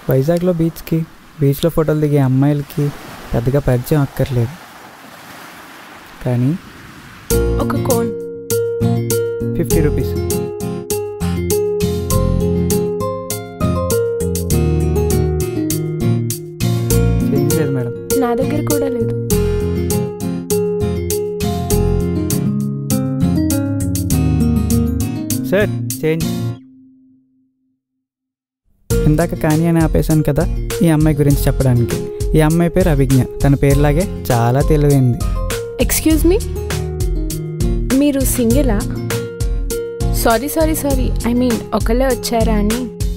వైజాగ్లో బీచ్కి బీచ్లో ఫోటోలు దిగే అమ్మాయిలకి పెద్దగా పరిచయం అక్కర్లేదు కానీ ఒక కోన్ ఫిఫ్టీ రూపీస్ చేంజ్ లేదు మేడం నా దగ్గర కూడా లేదు సార్ చేంజ్ ఇందాక కానీ అని ఆపేశాను కదా ఈ అమ్మాయి గురించి చెప్పడానికి ఈ అమ్మాయి పేరు అభిజ్ఞ తన పేరులాగే చాలా తెలివైంది ఎక్స్క్యూజ్ మీ మీరు సింగిలా sorry sorry sorry I mean ఒకళ్ళే వచ్చారా అని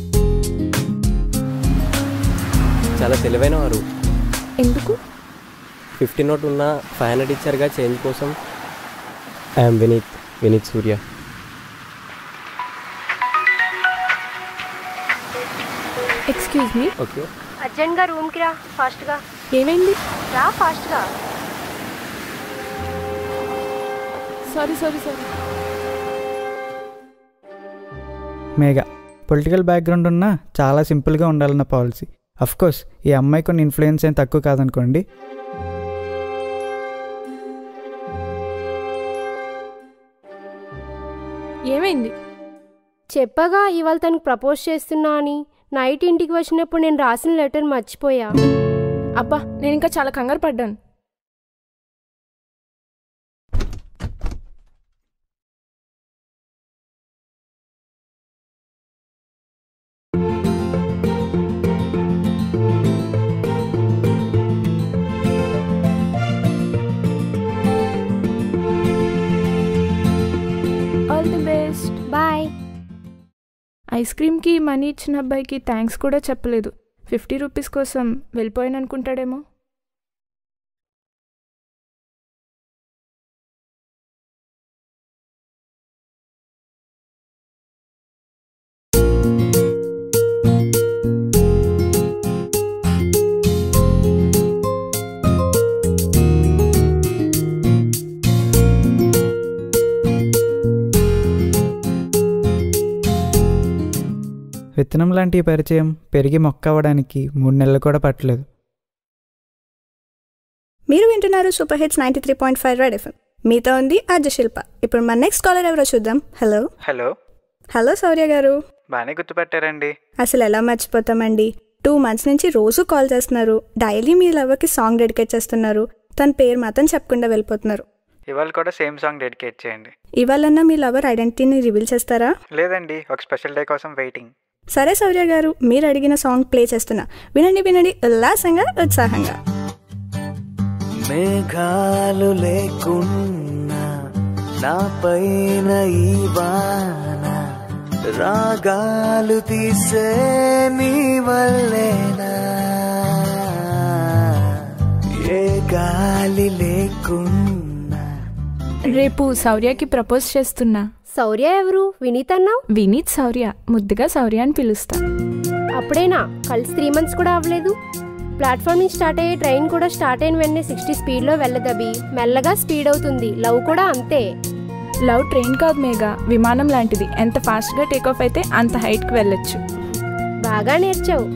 చాలా తెలివైన వారు ఎందుకు ఫిఫ్టీ నోట్ ఉన్న ఫైవ్ హండ్రెడ్ ఇచ్చారుగా చేంజ్ కోసం I'm Vineet Vineet Surya excuse me okay అర్జెంట్గా రూమ్కి రా ఫాస్ట్గా ఏమైంది రా ఫాస్ట్గా sorry sorry sorry Megha political background ఉన్నా చాలా సింపుల్గా ఉండాలన్న పాలసీ కోర్స్ ఈ అమ్మాయి కొన్ని ఇన్ఫ్లుయెన్స్ ఏం తక్కువ కాదనుకోండి ఏమైంది చెప్పగా ఇవాళ తనకు ప్రపోజ్ చేస్తున్నా అని నైట్ ఇంటికి వచ్చినప్పుడు నేను రాసిన లెటర్ మర్చిపోయా అబ్బా నేను ఇంకా చాలా కంగారు పడ్డాను all the best boy ice క్రీమ్కి మనీ ఇచ్చిన అబ్బాయికి థ్యాంక్స్ కూడా చెప్పలేదు ఫిఫ్టీ రూపీస్ కోసం వెళ్ళిపోయాను అనుకుంటాడేమో విత్తనం లాంటి ఈ పరిచయం పెరిగి మొక్క అవ్వడానికి మూడు నెలలు కూడా పట్టలేదు మీరు వింటున్నారు super hits ninety three point five Red FM మీతో ఉంది ఆర్జ శిల్ప ఇప్పుడు మన నెక్స్ట్ కాలర్ ఎవరో చూద్దాం హలో హలో హలో సౌర్య గారు బాగానే గుర్తుపెట్టారండి అసలు ఎలా మర్చిపోతామండి టూ మంత్స్ నుంచి రోజు కాల్ చేస్తున్నారు డైలీ మీ లవర్కి సాంగ్ డెడికేట్ చేస్తున్నారు తన పేరు మాత్రం చెప్పకుండా వెళ్ళిపోతున్నారు ఇవాళ కూడా సేమ్ సాంగ్ డెడికేట్ చేయండి ఇవాళన్నా మీ లవర్ ఐడెంటిటీని రివీల్ చేస్తారా లేదండి ఒక స్పెషల్ డే కోసం వెయిటింగ్ సరే సౌర్య గారు మీరు అడిగిన సాంగ్ ప్లే చేస్తున్నా వినండి వినండి ఉల్లాసంగా ఉత్సాహంగా మేఘాలు లేకున్నా నా పైన ఈ వాన రాగాలు తీసే నీ వల్లేనా ఏ గాలి లేకున్నా రేపు శౌర్యకి ప్రపోజ్ చేస్తున్నా శౌర్య ఎవరు వినీత్ అన్నావు వినీత్ శౌర్య ముద్దుగా శౌర్య అని పిలుస్తా అప్పుడేనా కలిసి త్రీ మంత్స్ కూడా అవ్వలేదు ప్లాట్ఫామ్ నుంచి స్టార్ట్ అయ్యే ట్రైన్ కూడా స్టార్ట్ అయిన వెంటనే సిక్స్టీ స్పీడ్లో వెళ్ళదవి మెల్లగా స్పీడ్ అవుతుంది లవ్ కూడా అంతే లవ్ ట్రైన్ కాదు మేఘా విమానం లాంటిది ఎంత ఫాస్ట్గా టేక్ ఆఫ్ అయితే అంత హైట్కి వెళ్ళొచ్చు బాగా నేర్చావు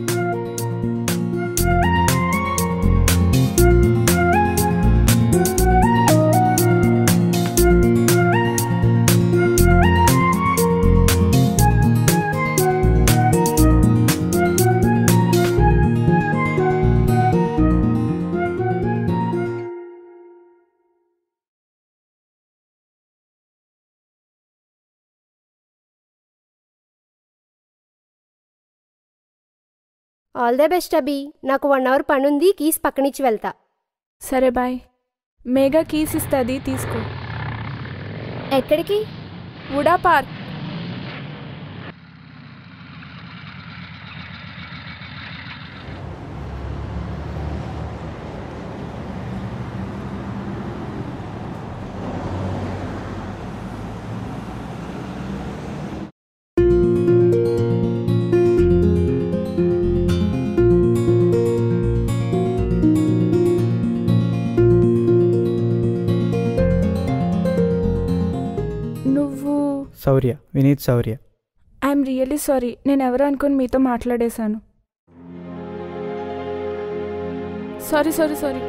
ఆల్ ద బెస్ట్ అభి నాకు వన్ అవర్ పని ఉంది కీస్ పక్కనిచ్చి వెళ్తా సరే బాయ్ మేఘా కీస్ ఇస్తుంది తీసుకో ఎక్కడికి వుడా పార్క్ నువ్వు Shaurya Vineet Shaurya I'm really sorry నేను ఎవరు అనుకుని మీతో మాట్లాడేశాను సారీ సారీ సారీ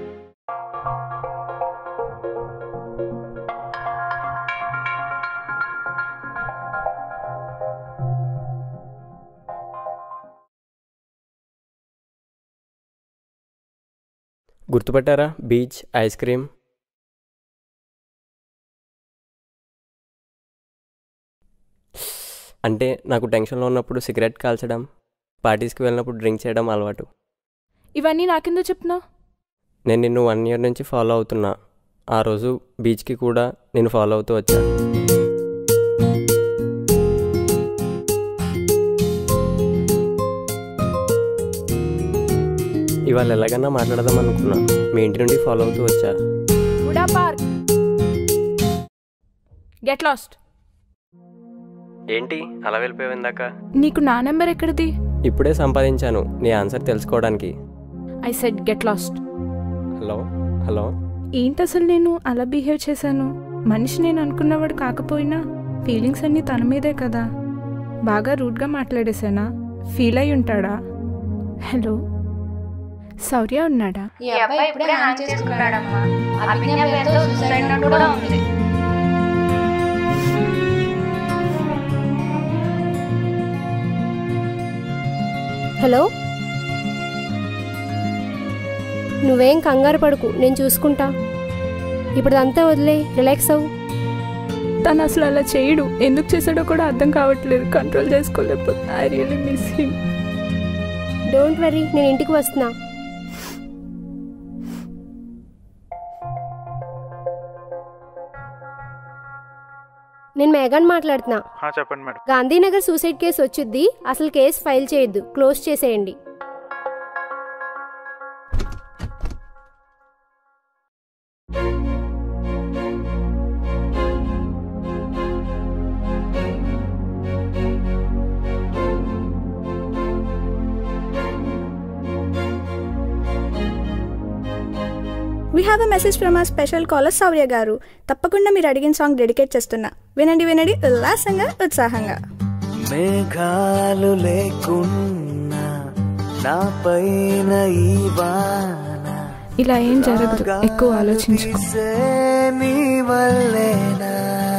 గుర్తుపట్టారా బీచ్ ఐస్ క్రీమ్ అంటే నాకు టెన్షన్లో ఉన్నప్పుడు సిగరెట్ కాల్చడం పార్టీస్కి వెళ్ళినప్పుడు డ్రింక్ చేయడం అలవాటు ఇవన్నీ నాకెందుకు చెప్తున్నావు నేను నిన్ను వన్ ఇయర్ నుంచి ఫాలో అవుతున్నా ఆ రోజు బీచ్కి కూడా నేను ఫాలో అవుతూ వచ్చా ఇవాళ ఎలాగైనా మాట్లాడదాం అనుకున్నా మీ ఇంటి నుండి ఫాలో అవుతూ వచ్చా గుడా పార్క్ గెట్ లాస్ట్ ఏంటి అలా వెళ్ళిపోయావు ఇందాక నీకు నా నెంబర్ ఎక్కడిది ఇప్పుడే సంపాదించాను నీ ఆన్సర్ తెలుసుకోవడానికి I said get lost hello hello ఏంటి అసలు నేను అలా బిహేవ్ చేశాను మనిషి నేను అనుకున్నవాడు కాకపోయినా ఫీలింగ్స్ అన్నీ తన మీదే కదా బాగా రూడ్గా మాట్లాడేశానా ఫీల్ అయి ఉంటాడా హలో శౌర్య ఉన్నాడా ఈ అబ్బాయి ఇప్పుడే హాన్ చేసుకున్నాడమ్మా అభిజ్ఞ పేరుతో సూసైడ్ నోట్ కూడా ఉంది హలో నువ్వేం కంగారు పడుకు నేను చూసుకుంటా ఇప్పుడు అంతా వదిలే రిలాక్స్ అవ్వు తను అసలు అలా చేయడు ఎందుకు చేశాడో కూడా అర్థం కావట్లేదు కంట్రోల్ చేసుకోలేకపోతే I really miss him don't worry నేను ఇంటికి వస్తున్నా నేను మేఘాన్ మాట్లాడుతున్నా చెప్పండి మేడం గాంధీనగర్ సూసైడ్ కేసు వచ్చుద్ది అసలు కేసు ఫైల్ చేయొద్దు క్లోజ్ చేసేయండి we have a message from a special caller Shaurya garu తప్పకుండా మీరు అడిగిన సాంగ్ డెడికేట్ చేస్తున్నా వినండి వినండి ఉల్లాసంగా ఉత్సాహంగా మేఘాలు లేకున్నా నా పైన ఈ వాన ఇలా ఏం జరగదు ఎక్కువ ఆలోచించుకో వీసే నీ వల్లేనా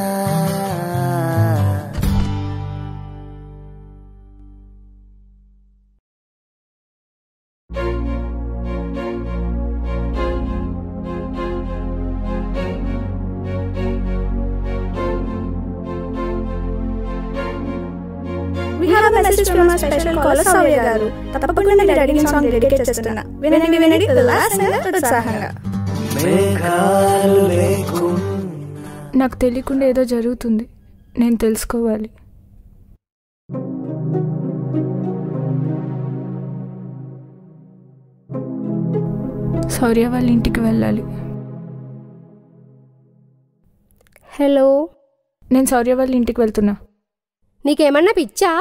we have a message from a special caller Shaurya garu తప్పకుండా మీరు అడిగిన సాంగ్ డెడికేట్ చేస్తున్నా వినండి వినండి ఉల్లాసంగా ఉత్సాహంగా మేఘాలు లేకున్నా నాకు తెలియకుండా ఏదో జరుగుతుంది నేను తెలుసుకోవాలి శౌర్య వాళ్ళ ఇంటికి వెళ్ళాలి హలో నేను శౌర్య వాళ్ళ ఇంటికి వెళ్తున్నా నీకేమన్నా పిచ్చా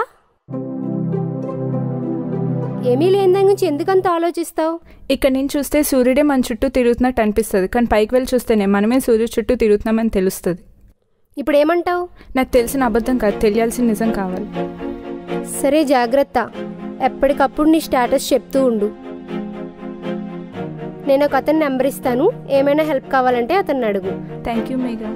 ఏమీ లేని దాని గురించి ఎందుకంత ఆలోచిస్తావు ఇక్కడ నుంచి చూస్తే సూర్యుడే మన చుట్టూ తిరుగుతున్నట్టు అనిపిస్తుంది కానీ పైకి వెళ్ళి చూస్తేనే మనమే సూర్యుడు చుట్టూ తిరుగుతున్నామని తెలుస్తుంది ఇప్పుడు ఏమంటావు నాకు తెలిసిన అబద్ధం కాదు తెలియాల్సిన నిజం కావాలి సరే జాగ్రత్త ఎప్పటికప్పుడు నీ స్టేటస్ చెప్తూ ఉండు నేను ఒక అతని నెంబర్ ఇస్తాను ఏమైనా హెల్ప్ కావాలంటే అతన్ని అడుగు థ్యాంక్ యూ మేఘా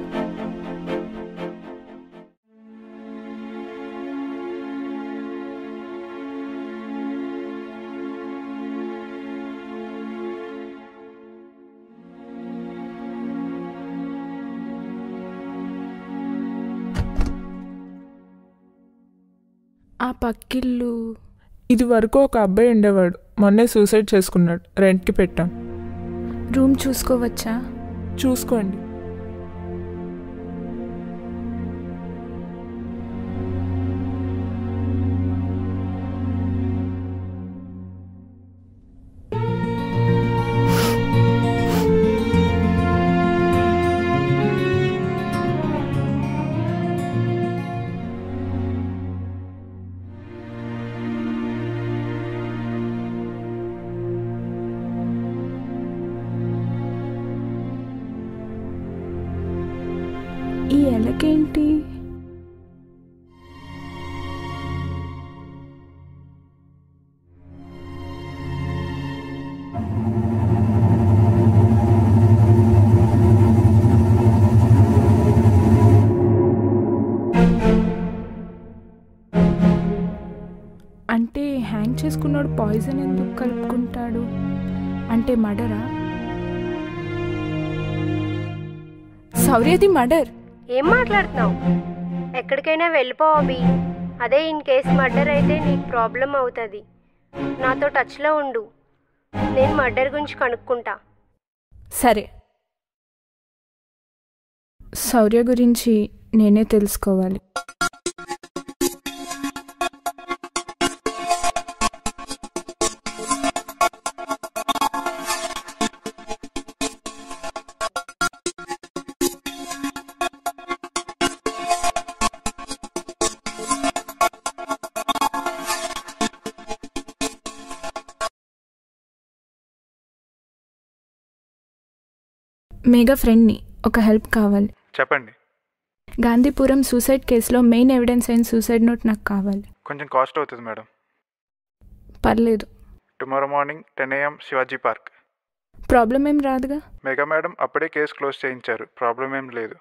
ఆ పక్కిల్లు ఇది వరకు ఒక అబ్బాయి ఉండేవాడు మొన్నే సూసైడ్ చేసుకున్నాడు రెంట్కి పెట్టాం రూమ్ చూసుకోవచ్చా చూసుకోండి ఈ ఎలకేంటి చేసుకున్నాడు పాయిజన్ ఎందుకు కలుపుకుంటాడు అంటే మర్డరా శౌర్యది మర్డర్ ఏం మాట్లాడుతున్నావు ఎక్కడికైనా వెళ్ళిపో అభి అదే ఇన్ కేస్ మర్డర్ అయితే నీకు ప్రాబ్లం అవుతుంది నాతో టచ్లో ఉండు నేను మర్డర్ గురించి కనుక్కుంటా సరే శౌర్య గురించి నేనే తెలుసుకోవాలి మేఘా ఫ్రెండ్ని ఒక హెల్ప్ కావాలి చెప్పండి గాంధీపురం సూసైడ్ కేసులో మెయిన్ ఎవిడెన్స్ అయిన సూసైడ్ నోట్ నాకు కావాలి కొంచెం కాస్ట్ అవుతుంది మేడం పర్లేదు tomorrow morning ten AM Shivaji park problem ఏం రాదుగా మెగా మేడం అప్పుడే కేసు క్లోజ్ చేయించారు ప్రాబ్లం ఏం లేదు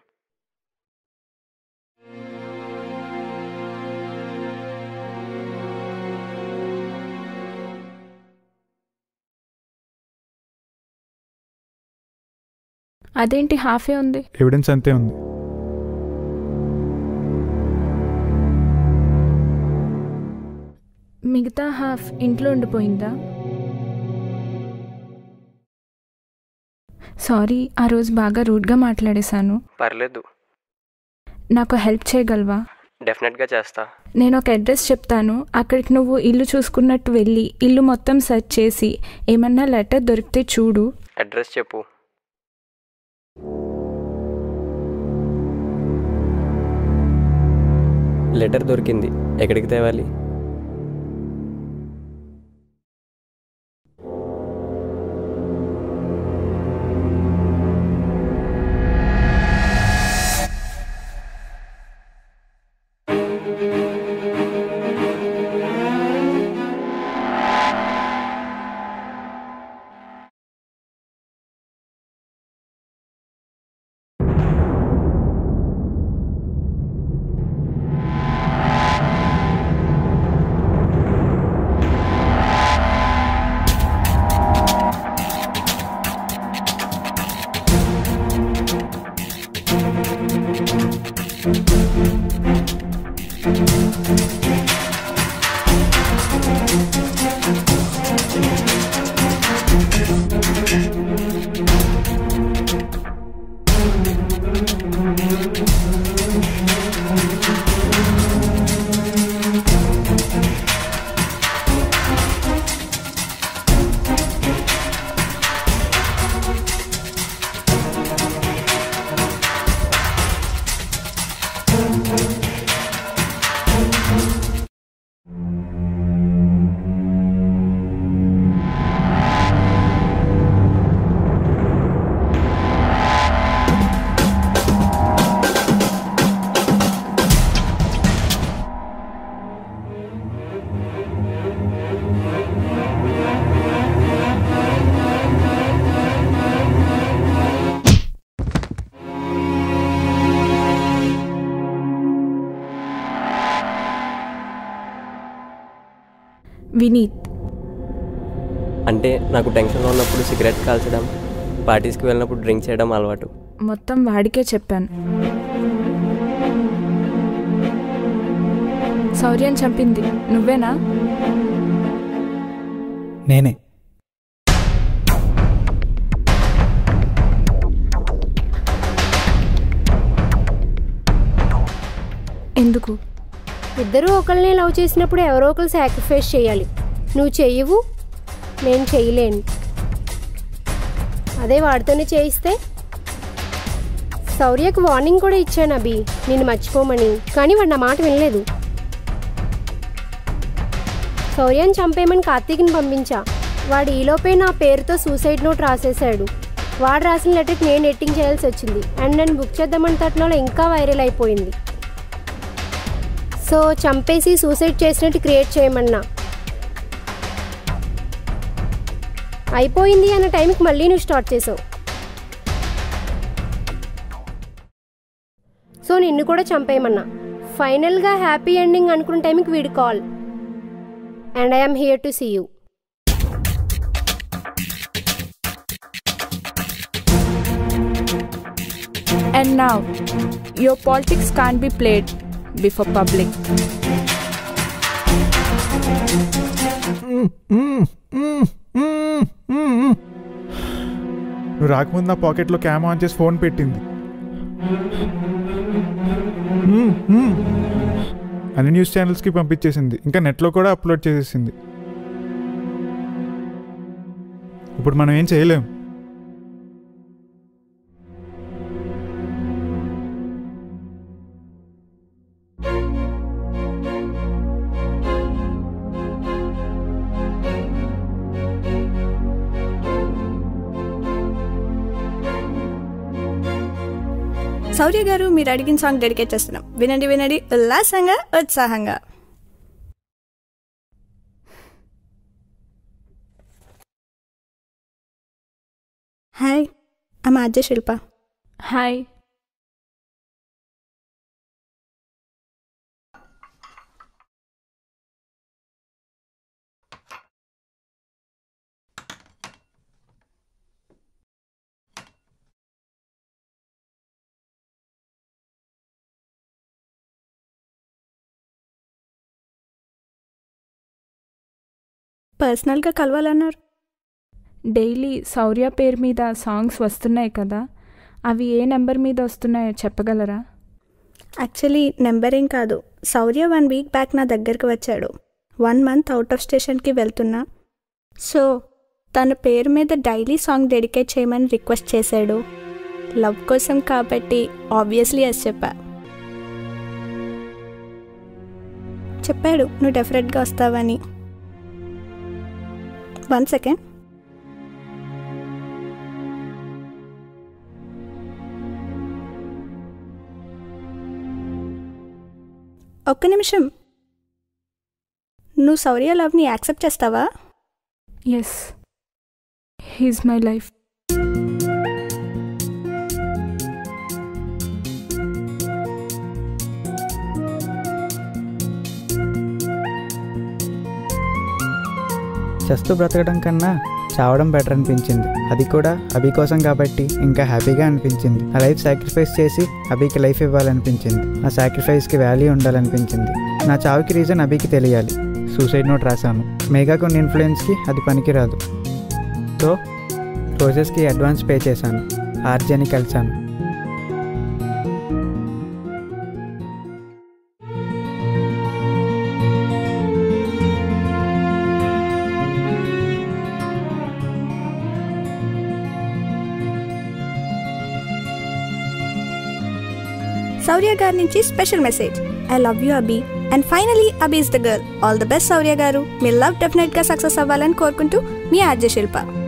అదేంటి హాఫే ఉంది ఎవిడెన్స్ అంతే ఉంది మిగతా హాఫ్ ఇంట్లో ఉండిపోయిందా సారీ ఆ రోజు బాగా రూడ్గా మాట్లాడేశాను పర్లేదు నాకు హెల్ప్ చేయగలవా డెఫినెట్గా చేస్తా నేను ఒక అడ్రస్ చెప్తాను అక్కడికి నువ్వు ఇల్లు చూసుకున్నట్టు వెళ్ళి ఇల్లు మొత్తం సెర్చ్ చేసి ఏమన్నా లెటర్ దొరికితే చూడు అడ్రస్ చెప్పు లెటర్ దొరికింది ఎక్కడికి తేవాలి వినీత్ అంటే నాకు టెన్షన్లో ఉన్నప్పుడు సిగరెట్ కాల్చడం పార్టీస్కి వెళ్ళినప్పుడు డ్రింక్ చేయడం అలవాటు మొత్తం వాడికే చెప్పాను శౌర్యం చంపింది నువ్వేనా నేనే ఎందుకు ఇద్దరూ ఒకరిని లవ్ చేసినప్పుడు ఎవరో ఒకరు సాక్రిఫైస్ చేయాలి నువ్వు చెయ్యవు నేను చెయ్యలేను అదే వాడితోనే చేయిస్తే శౌర్యకు వార్నింగ్ కూడా ఇచ్చాను అభి నిన్ను మర్చిపోమని కానీ వాడు నా మాట వినలేదు శౌర్యాన్ని చంపేయమని కార్తీక్ని పంపించా వాడు ఈలోపే నా పేరుతో సూసైడ్ నోట్ రాసేశాడు వాడు రాసిన లెటర్కి నేను ఎట్టింగ్ చేయాల్సి వచ్చింది అండ్ నన్ను బుక్ చేద్దామని తట్టడంలో ఇంకా వైరల్ అయిపోయింది సో చంపేసి సూసైడ్ చేసినట్టు క్రియేట్ చేయమన్నా అయిపోయింది అన్న టైంకి మళ్ళీ నువ్వు స్టార్ట్ చేసావు సో నిన్ను కూడా చంపేయమన్నా ఫైనల్గా హ్యాపీ ఎండింగ్ అనుకున్న టైంకి వీడి call and I'm here to see you And now, your politics can't be played before public. నువ్వు రాకముందు నా పాకెట్లో క్యామ్ ఆన్ చేసి ఫోన్ పెట్టింది మ్మ్, మ్మ్. అన్ని న్యూస్ ఛానల్స్కి పంపించేసింది ఇంకా నెట్లో కూడా అప్లోడ్ చేసేసింది ఇప్పుడు మనం ఏం చేయలేం శౌర్య గారు మీరు అడిగిన సాంగ్ డెడికేట్ చేస్తున్నాం వినండి వినండి ఉల్లాసంగా ఉత్సాహంగా హాయ్ అమ్మ అజయ్ శిల్ప Hi. పర్సనల్గా కలవాలన్నారు డైలీ శౌర్య పేరు మీద సాంగ్స్ వస్తున్నాయి కదా అవి ఏ నెంబర్ మీద వస్తున్నాయో చెప్పగలరా యాక్చువల్లీ నెంబర్ ఏం కాదు శౌర్య వన్ వీక్ బ్యాక్ నా దగ్గరికి వచ్చాడు వన్ మంత్ అవుట్ ఆఫ్ స్టేషన్కి వెళ్తున్నా సో తన పేరు మీద డైలీ సాంగ్ డెడికేట్ చేయమని రిక్వెస్ట్ చేశాడు లవ్ కోసం కాబట్టి ఆబ్వియస్లీ ఎస్ చెప్పా చెప్పాడు నువ్వు డెఫినెట్గా వస్తావని వన్ సెకండ్ ఒక్క నిమిషం నువ్వు శౌర్య లవ్ని యాక్సెప్ట్ చేస్తావా ఎస్ హీజ్ మై లైఫ్ చస్తూ బ్రతకడం కన్నా చావడం బెటర్ అనిపించింది అది కూడా అభి కోసం కాబట్టి ఇంకా హ్యాపీగా అనిపించింది ఆ లైఫ్ సాక్రిఫైస్ చేసి అభికి లైఫ్ ఇవ్వాలనిపించింది ఆ సాక్రిఫైస్కి వాల్యూ ఉండాలనిపించింది నా చావుకి రీజన్ అభికి తెలియాలి సూసైడ్ నోట్ రాశాను మేఘాకు ఉన్న ఇన్ఫ్లుయెన్స్కి అది పనికిరాదు సో రోజెస్కి అడ్వాన్స్ పే చేశాను ఆర్జని కలిశాను శౌర్య గారి నుంచి special message I love you Abhi and finally Abhi is the girl all the best Shaurya garu మీ లవ్ డెఫినెట్గా సక్సెస్ అవ్వాలని కోరుకుంటూ మీ ఆర్జే శిల్ప